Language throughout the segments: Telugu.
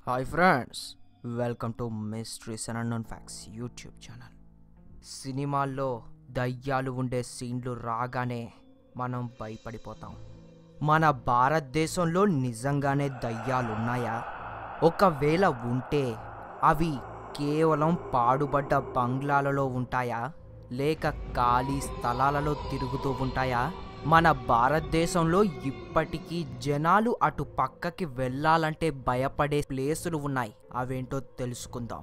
hi friends welcome to mysteries and unknown facts YouTube channel సినిమాల్లో దయ్యాలు ఉండే సీన్లు రాగానే మనం భయపడిపోతాం మన భారతదేశంలో నిజంగానే దయ్యాలు ఉన్నాయా ఒకవేళ ఉంటే అవి కేవలం పాడుబడ్డ బంగ్లాలలో ఉంటాయా లేక ఖాళీ స్థలాలలో తిరుగుతూ ఉంటాయా మన భారతదేశంలో ఇప్పటికీ జనాలు అటు పక్కకి వెళ్ళాలంటే భయపడే ప్లేసులు ఉన్నాయి అవేంటో తెలుసుకుందాం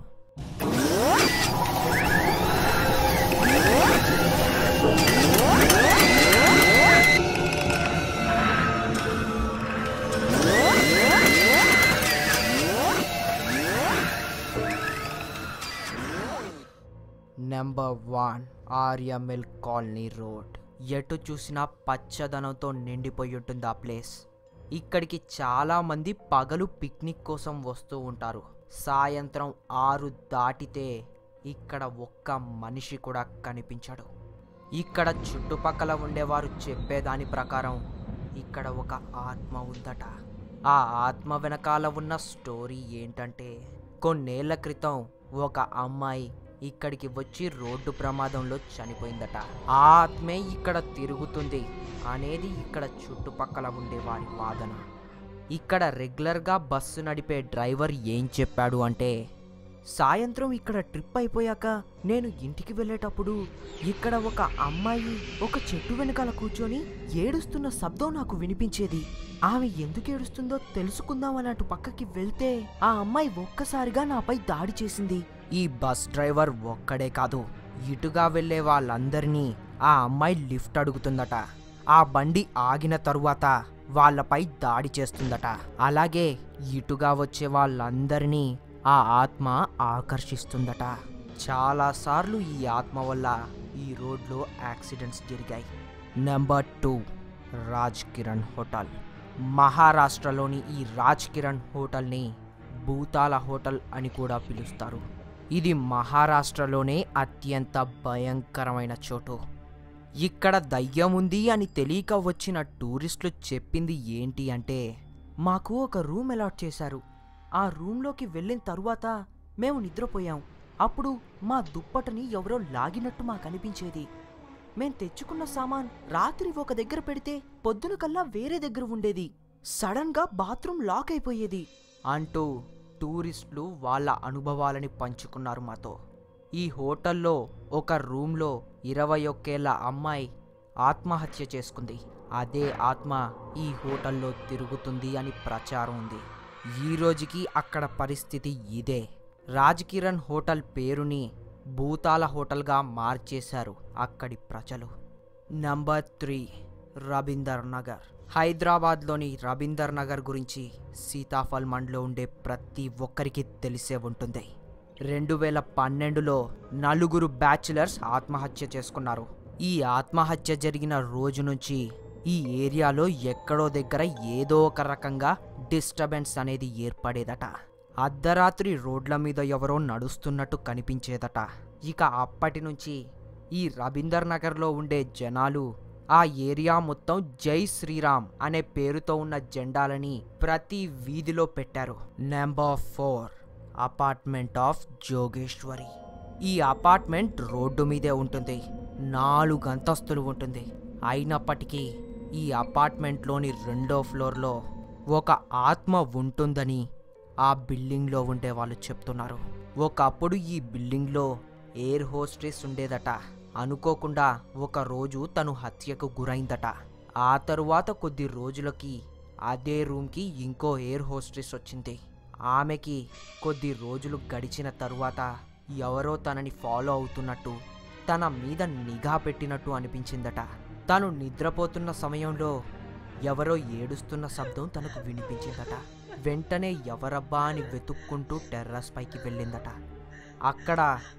నెంబర్ వన్ ఆర్యమిల్ కాలనీ రోడ్ ఎటు చూసినా పచ్చదనంతో నిండిపోయి ఉంటుంది ఆ ప్లేస్ ఇక్కడికి చాలా మంది పగలు పిక్నిక్ కోసం వస్తూ ఉంటారు సాయంత్రం ఆరు దాటితే ఇక్కడ ఒక్క మనిషి కూడా కనిపించడు ఇక్కడ చుట్టుపక్కల ఉండేవారు చెప్పేదాని ప్రకారం ఇక్కడ ఒక ఆత్మ ఉందట ఆ ఆత్మ వెనకాల ఉన్న స్టోరీ ఏంటంటే కొన్నేళ్ల క్రితం ఒక అమ్మాయి ఇక్కడికి వచ్చి రోడ్డు ప్రమాదంలో చనిపోయిందట ఆ ఆత్మే ఇక్కడ తిరుగుతుంది అనేది ఇక్కడ చుట్టుపక్కల ఉండే వారి వాదన ఇక్కడ రెగ్యులర్గా బస్సు నడిపే డ్రైవర్ ఏం చెప్పాడు అంటే సాయంత్రం ఇక్కడ ట్రిప్ అయిపోయాక నేను ఇంటికి వెళ్ళేటప్పుడు ఇక్కడ ఒక అమ్మాయి ఒక చెట్టు వెనకాల కూర్చొని ఏడుస్తున్న శబ్దం నాకు వినిపించేది ఆమె ఎందుకు ఏడుస్తుందో తెలుసుకుందామని అటు పక్కకి వెళ్తే ఆ అమ్మాయి ఒక్కసారిగా నాపై దాడి చేసింది ఈ బస్ డ్రైవర్ ఒక్కడే కాదు ఇటుగా వెళ్ళే వాళ్ళందరినీ ఆ అమ్మాయి లిఫ్ట్ అడుగుతుందట ఆ బండి ఆగిన తరువాత వాళ్ళపై దాడి చేస్తుందట అలాగే ఇటుగా వచ్చే వాళ్ళందరినీ ఆ ఆత్మ ఆకర్షిస్తుందట చాలాసార్లు ఈ ఆత్మ వల్ల ఈ రోడ్లో యాక్సిడెంట్స్ జరిగాయి number two Raj Kiran hotel మహారాష్ట్రలోని ఈ రాజ్ కిరణ్ హోటల్ని భూతాల హోటల్ అని కూడా పిలుస్తారు ఇది మహారాష్ట్రలోనే అత్యంత భయంకరమైన చోటు ఇక్కడ దయ్యం ఉంది అని తెలియక వచ్చిన టూరిస్టులు చెప్పింది ఏంటి అంటే మాకు ఒక రూమ్ అలాట్ చేశారు ఆ రూమ్లోకి వెళ్ళిన తరువాత మేము నిద్రపోయాం అప్పుడు మా దుప్పటని ఎవరో లాగినట్టు మాకు అనిపించేది మేం తెచ్చుకున్న సామాన్ రాత్రి ఒక దగ్గర పెడితే పొద్దున కల్లా వేరే దగ్గర ఉండేది సడన్ గా బాత్రూమ్ లాక్ అయిపోయేది అంటూ టూరిస్టులు వాళ్ళ అనుభవాలని పంచుకున్నారు మాతో ఈ హోటల్లో ఒక రూమ్లో ఇరవై ఒక్కేళ్ల అమ్మాయి ఆత్మహత్య చేసుకుంది అదే ఆత్మ ఈ హోటల్లో తిరుగుతుంది అని ప్రచారం ఉంది ఈ రోజుకి అక్కడ పరిస్థితి ఇదే రాజ్ కిరణ్ హోటల్ పేరుని భూతాల హోటల్గా మార్చేశారు అక్కడి ప్రజలు నంబర్ త్రీ రబీందర్ నగర్ హైదరాబాద్లోని రబీందర్ నగర్ గురించి సీతాఫల్ మండ్లో ఉండే ప్రతి ఒక్కరికి తెలిసే ఉంటుంది రెండు వేల పన్నెండులో నలుగురు బ్యాచులర్స్ ఆత్మహత్య చేసుకున్నారు ఈ ఆత్మహత్య జరిగిన రోజు నుంచి ఈ ఏరియాలో ఎక్కడో దగ్గర ఏదో ఒక రకంగా డిస్టర్బెన్స్ అనేది ఏర్పడేదట అర్ధరాత్రి రోడ్ల మీద ఎవరో నడుస్తున్నట్టు కనిపించేదట ఇక అప్పటి నుంచి ఈ రబీందర్ నగర్లో ఉండే జనాలు ఆ ఏరియా మొత్తం జై శ్రీరామ్ అనే పేరుతో ఉన్న జెండాలని ప్రతి వీధిలో పెట్టారు number four apartment of Jogeshwari ఈ అపార్ట్మెంట్ రోడ్డు మీదే ఉంటుంది నాలుగు అంతస్తులు ఉంటుంది అయినప్పటికీ ఈ అపార్ట్మెంట్లోని రెండో ఫ్లోర్లో ఒక ఆత్మ ఉంటుందని ఆ బిల్డింగ్లో ఉండే వాళ్ళు చెప్తున్నారు ఒకప్పుడు ఈ బిల్డింగ్లో ఎయిర్ హోస్టెస్ ఉండేదట అనుకోకుండా ఒక రోజు తను హత్యకు గురైందట ఆ తరువాత కొద్ది రోజులకి అదే రూమ్కి ఇంకో ఎయిర్ హోస్టెస్ వచ్చింది ఆమెకి కొద్ది రోజులు గడిచిన తరువాత ఎవరో తనని ఫాలో అవుతున్నట్టు తన మీద నిఘా పెట్టినట్టు అనిపించిందట తను నిద్రపోతున్న సమయంలో ఎవరో ఏడుస్తున్న శబ్దం తనకు వినిపించిందట వెంటనే ఎవరబ్బా అని వెతుక్కుంటూ టెర్రస్ పైకి వెళ్ళిందట అక్కడ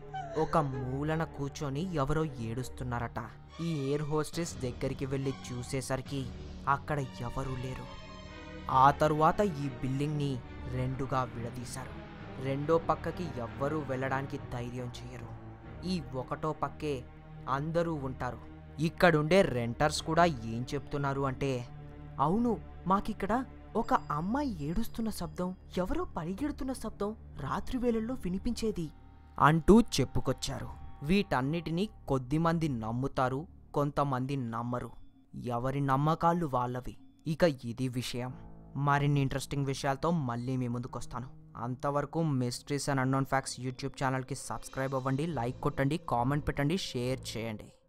ఒక మూలన కూర్చొని ఎవరో ఏడుస్తున్నారట ఈ ఎయిర్ హోస్టెస్ దగ్గరికి వెళ్ళి చూసేసరికి అక్కడ ఎవరూ లేరు ఆ తరువాత ఈ బిల్డింగ్ని రెండుగా విడదీశారు రెండో పక్కకి ఎవ్వరూ వెళ్ళడానికి ధైర్యం చేయరు ఈ ఒకటో పక్కే అందరూ ఉంటారు ఇక్కడుండే రెంటర్స్ కూడా ఏం చెప్తున్నారు అంటే అవును మాకిక్కడ ఒక అమ్మాయి ఏడుస్తున్న శబ్దం ఎవరో పరిగెడుతున్న శబ్దం రాత్రి వేళల్లో వినిపించేది అంటూ చెప్పుకొచ్చారు వీటన్నిటినీ కొద్దిమంది నమ్ముతారు కొంతమంది నమ్మరు ఎవరి నమ్మకాలు వాళ్ళవి ఇక ఇది విషయం మరిన్ని ఇంట్రెస్టింగ్ విషయాలతో మళ్ళీ మీ ముందుకు వస్తాను అంతవరకు mysteries and unknown facts YouTube ఛానల్కి సబ్స్క్రైబ్ అవ్వండి లైక్ కొట్టండి కామెంట్ పెట్టండి షేర్ చేయండి